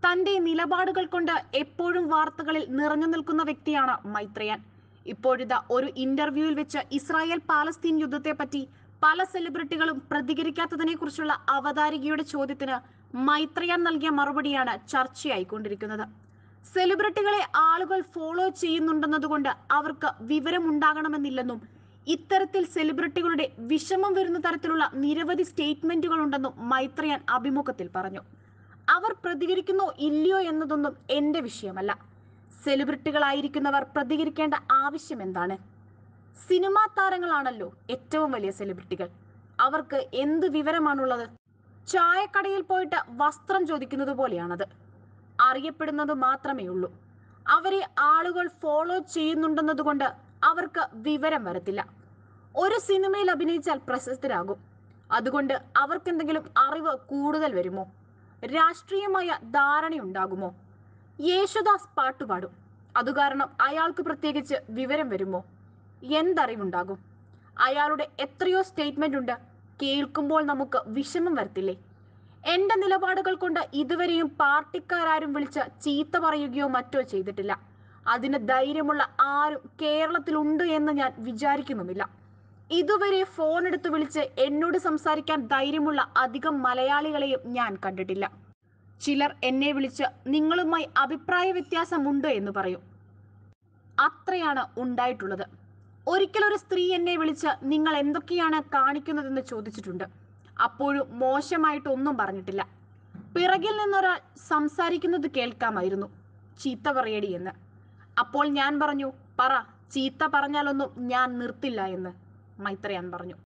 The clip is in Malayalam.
തന്റെ നിലപാടുകൾ കൊണ്ട് എപ്പോഴും വാർത്തകളിൽ നിറഞ്ഞു നിൽക്കുന്ന വ്യക്തിയാണ് മൈത്രയാൻ ഇപ്പോഴിതാ ഒരു ഇന്റർവ്യൂവിൽ വെച്ച് ഇസ്രായേൽ പാലസ്തീൻ യുദ്ധത്തെപ്പറ്റി പല സെലിബ്രിറ്റികളും പ്രതികരിക്കാത്തതിനെ കുറിച്ചുള്ള അവതാരികയുടെ ചോദ്യത്തിന് മൈത്രയാൻ നൽകിയ മറുപടിയാണ് ചർച്ചയായിക്കൊണ്ടിരിക്കുന്നത് സെലിബ്രിറ്റികളെ ആളുകൾ ഫോളോ ചെയ്യുന്നുണ്ടെന്നതുകൊണ്ട് അവർക്ക് വിവരമുണ്ടാകണമെന്നില്ലെന്നും ഇത്തരത്തിൽ സെലിബ്രിറ്റികളുടെ വിഷമം വരുന്ന തരത്തിലുള്ള നിരവധി സ്റ്റേറ്റ്മെന്റുകൾ ഉണ്ടെന്നും മൈത്രയാൻ അഭിമുഖത്തിൽ പറഞ്ഞു അവർ പ്രതികരിക്കുന്നോ ഇല്ലയോ എന്നതൊന്നും എന്റെ വിഷയമല്ല സെലിബ്രിറ്റികളായിരിക്കുന്നവർ പ്രതികരിക്കേണ്ട ആവശ്യം എന്താണ് സിനിമാ താരങ്ങളാണല്ലോ ഏറ്റവും വലിയ സെലിബ്രിറ്റികൾ അവർക്ക് എന്ത് വിവരമാണുള്ളത് ചായക്കടയിൽ പോയിട്ട് വസ്ത്രം ചോദിക്കുന്നത് പോലെയാണത് അറിയപ്പെടുന്നത് മാത്രമേ ഉള്ളൂ അവരെ ആളുകൾ ഫോളോ ചെയ്യുന്നുണ്ടെന്നതുകൊണ്ട് അവർക്ക് വിവരം വരത്തില്ല ഒരു സിനിമയിൽ അഭിനയിച്ചാൽ പ്രശസ്തരാകും അതുകൊണ്ട് അവർക്കെന്തെങ്കിലും അറിവ് കൂടുതൽ വരുമോ രാഷ്ട്രീയമായ ധാരണയുണ്ടാകുമോ യേശുദാസ് പാട്ടുപാടും അതു കാരണം അയാൾക്ക് പ്രത്യേകിച്ച് വിവരം വരുമോ എന്തറിവുണ്ടാകും അയാളുടെ എത്രയോ സ്റ്റേറ്റ്മെന്റ് ഉണ്ട് കേൾക്കുമ്പോൾ നമുക്ക് വിഷമം വരത്തില്ലേ എന്റെ നിലപാടുകൾ കൊണ്ട് ഇതുവരെയും പാർട്ടിക്കാരും വിളിച്ച് ചീത്ത പറയുകയോ മറ്റോ ചെയ്തിട്ടില്ല അതിന് ധൈര്യമുള്ള ആരും കേരളത്തിലുണ്ട് എന്ന് ഞാൻ വിചാരിക്കുന്നുമില്ല ഇതുവരെ ഫോൺ എടുത്ത് വിളിച്ച് എന്നോട് സംസാരിക്കാൻ ധൈര്യമുള്ള അധികം മലയാളികളെയും ഞാൻ കണ്ടിട്ടില്ല ചിലർ എന്നെ വിളിച്ച് നിങ്ങളുമായി അഭിപ്രായ വ്യത്യാസമുണ്ട് എന്ന് പറയും അത്രയാണ് ഉണ്ടായിട്ടുള്ളത് ഒരിക്കലൊരു സ്ത്രീ എന്നെ വിളിച്ച് നിങ്ങൾ എന്തൊക്കെയാണ് കാണിക്കുന്നതെന്ന് ചോദിച്ചിട്ടുണ്ട് അപ്പോഴും മോശമായിട്ടൊന്നും പറഞ്ഞിട്ടില്ല പിറകിൽ നിന്നൊരാൾ സംസാരിക്കുന്നത് കേൾക്കാമായിരുന്നു ചീത്ത പറയടി എന്ന് അപ്പോൾ ഞാൻ പറഞ്ഞു പറ ചീത്ത പറഞ്ഞാലൊന്നും ഞാൻ നിർത്തില്ല എന്ന് മൈത്രയാൻ പറഞ്ഞു